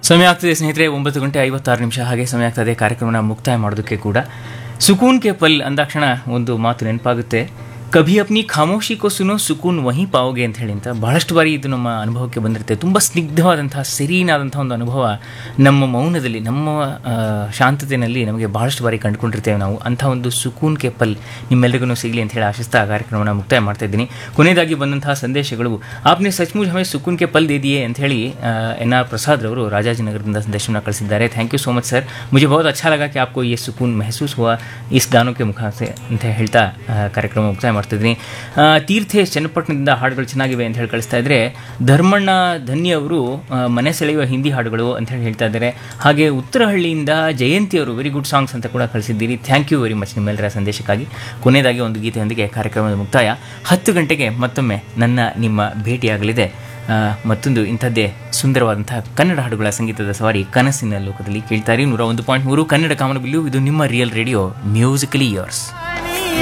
ಸಮಯ ಆಗ್ತದೆ ಸ್ನೇಹಿತರೆ ಒಂಬತ್ತು ಗಂಟೆ ಐವತ್ತಾರು ನಿಮಿಷ ಹಾಗೆ ಸಮಯ ಆಗ್ತದೆ ಕಾರ್ಯಕ್ರಮನ ಮುಕ್ತಾಯ ಮಾಡೋದಕ್ಕೆ ಕೂಡ ಸುಕೂನ್ ಕೆ ಪಲ್ ಅಂದಾಕ್ಷಣ ಒಂದು ಮಾತು ನೆನಪಾಗುತ್ತೆ ಕಭಿ ಅಪ್ನಿ ಖಾಮೋಶಿ ಕೋ ಸುನೋ ಸುಕೂನ್ ವಹಿ ಪಾವೋಗೆ ಅಂತ ಹೇಳಿ ಅಂತ ಬಹಳಷ್ಟು ಬಾರಿ ಇದು ನಮ್ಮ ಅನುಭವಕ್ಕೆ ಬಂದಿರುತ್ತೆ ತುಂಬ ಸ್ನಿಗ್ಧವಾದಂತಹ ಸೆರೀನಾದಂತಹ ಒಂದು ಅನುಭವ ನಮ್ಮ ಮೌನದಲ್ಲಿ ನಮ್ಮ ಆ, ಶಾಂತತೆಯಲ್ಲಿ ನಮಗೆ ಬಹಳಷ್ಟು ಬಾರಿ ಕಂಡುಕೊಂಡಿರ್ತೇವೆ ನಾವು ಅಂಥ ಒಂದು ಸುಕೂನ್ ಕೆ ಪಲ್ ನಿಮ್ಮೆಲ್ಲರಿಗೂ ಸಿಗಲಿ ಅಂತ ಹೇಳಿ ಆಶಿಸ್ತಾ ಕಾರ್ಯಕ್ರಮನ ಮುಕ್ತಾಯ ಮಾಡ್ತಾ ಇದ್ದೀನಿ ಕೊನೆಯದಾಗಿ ಬಂದಂತಹ ಸಂದೇಶಗಳು ಆಪ್ನೆ ಸಚ್ಮುಚ್ ಹಮೇ ಸುಕೂನ್ ಕೆ ಪಲ್ ದೇದಿಯೇ ಅಂತ ಹೇಳಿ ಎನ್ ಆರ್ ಪ್ರಸಾದ್ ರವರು ರಾಜಾಜಿನಗರದಿಂದ ಸಂದೇಶವನ್ನು ಕಳಿಸಿದ್ದಾರೆ thank you so much sir ಮುझे बहुत अच्छा लगा कि आपको ये सुकून महसूस हुआ इस गानों के ಮುಖ से ಅಂತ ಹೇಳ್ತಾ ಆ, ಕಾರ್ಯಕ್ರಮ ಮುಕ್ತಾಯ ಮಾಡ್ತಿದ್ದೀನಿ ಆ, ತೀರ್ಥೇಶ್ ಚನ್ನಪಟ್ಟಣದಿಂದ ಹಾಡುಗಳು ಚೆನ್ನಾಗಿವೆ ಅಂತ ಹೇಳಿ ಕಳಿಸ್ತಾ ಇದ್ರೆ ಧರ್ಮಣ್ಣ ಧನ್ಯ ಅವರು ಆ, ಮನೆ ಸೆಳೆಯುವ ಹಿಂದಿ ಹಾಡುಗಳು ಅಂತ ಹೇಳಿ ಹೇಳ್ತಾ ಇದ್ದಾರೆ ಹಾಗೆ ಉತ್ತರಹಳ್ಳಿಯಿಂದ ಜಯಂತಿ ಅವರು ವೆರಿ ಗುಡ್ ಸಾಂಗ್ಸ್ ಅಂತ ಕೂಡ ಕಳಿಸಿದ್ದೀರಿ ಥ್ಯಾಂಕ್ ಯು ವೆರಿ ಮಚ್ ನಿಮ್ಮೆಲ್ಲರ ಸಂದೇಶಕ್ಕಾಗಿ ಕೊನೆಯದಾಗಿ ಒಂದು ಗೀತೆಯೊಂದಿಗೆ ಕಾರ್ಯಕ್ರಮದ ಮುಕ್ತಾಯ ಹತ್ತು ಗಂಟೆಗೆ ಮತ್ತೊಮ್ಮೆ ನನ್ನ ನಿಮ್ಮ ಭೇಟಿಯಾಗಲಿದೆ ಆ, ಮತ್ತೊಂದು ಇಂಥದ್ದೇ ಸುಂದರವಾದಂತಹ ಕನ್ನಡ ಹಾಡುಗಳ ಸಂಗೀತದ ಸವಾರಿ ಕನಸಿನ ಲೋಕದಲ್ಲಿ ಕೇಳ್ತಾರೆ ನೂರ ಒಂದು ಪಾಯಿಂಟ್ ಮೂರು ಕನ್ನಡ ಕಾಮನಬಿಲ್ಲು ಇದು ನಿಮ್ಮ ರಿಯಲ್ ರೇಡಿಯೋ ಮ್ಯೂಸಿಕಲಿ ಇಯರ್ಸ್